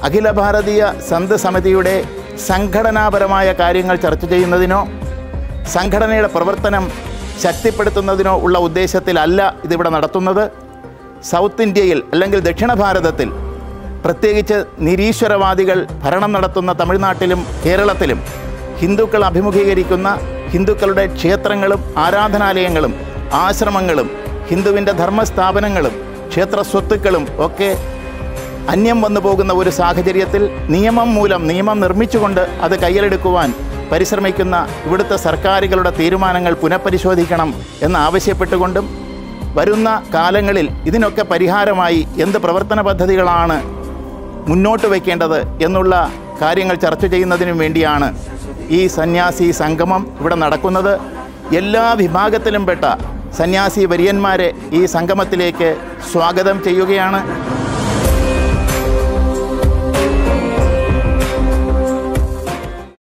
അഖില ഭാരതീയ സന്ത് സമിതിയുടെ സംഘടനാപരമായ കാര്യങ്ങൾ ചർച്ച ചെയ്യുന്നതിനോ സംഘടനയുടെ പ്രവർത്തനം ശക്തിപ്പെടുത്തുന്നതിനോ ഉള്ള ഉദ്ദേശത്തിലല്ല ഇതിവിടെ നടത്തുന്നത് സൗത്ത് ഇന്ത്യയിൽ അല്ലെങ്കിൽ ദക്ഷിണ ഭാരതത്തിൽ പ്രത്യേകിച്ച് നിരീശ്വരവാദികൾ ഭരണം നടത്തുന്ന തമിഴ്നാട്ടിലും കേരളത്തിലും ഹിന്ദുക്കൾ അഭിമുഖീകരിക്കുന്ന ഹിന്ദുക്കളുടെ ക്ഷേത്രങ്ങളും ആരാധനാലയങ്ങളും ആശ്രമങ്ങളും ഹിന്ദുവിൻ്റെ ധർമ്മസ്ഥാപനങ്ങളും ക്ഷേത്ര സ്വത്തുക്കളും ഒക്കെ അന്യം വന്നു പോകുന്ന ഒരു സാഹചര്യത്തിൽ നിയമം മൂലം നിയമം നിർമ്മിച്ചുകൊണ്ട് അത് കയ്യിലെടുക്കുവാൻ പരിശ്രമിക്കുന്ന ഇവിടുത്തെ സർക്കാരുകളുടെ തീരുമാനങ്ങൾ പുനഃപരിശോധിക്കണം എന്ന് ആവശ്യപ്പെട്ടുകൊണ്ടും വരുന്ന കാലങ്ങളിൽ ഇതിനൊക്കെ പരിഹാരമായി എന്ത് പ്രവർത്തന പദ്ധതികളാണ് മുന്നോട്ട് വയ്ക്കേണ്ടത് എന്നുള്ള കാര്യങ്ങൾ ചർച്ച ചെയ്യുന്നതിനും വേണ്ടിയാണ് ഈ സന്യാസി സംഗമം ഇവിടെ നടക്കുന്നത് എല്ലാ വിഭാഗത്തിലും പെട്ട സന്യാസി വര്യന്മാരെ ഈ സംഗമത്തിലേക്ക് സ്വാഗതം ചെയ്യുകയാണ്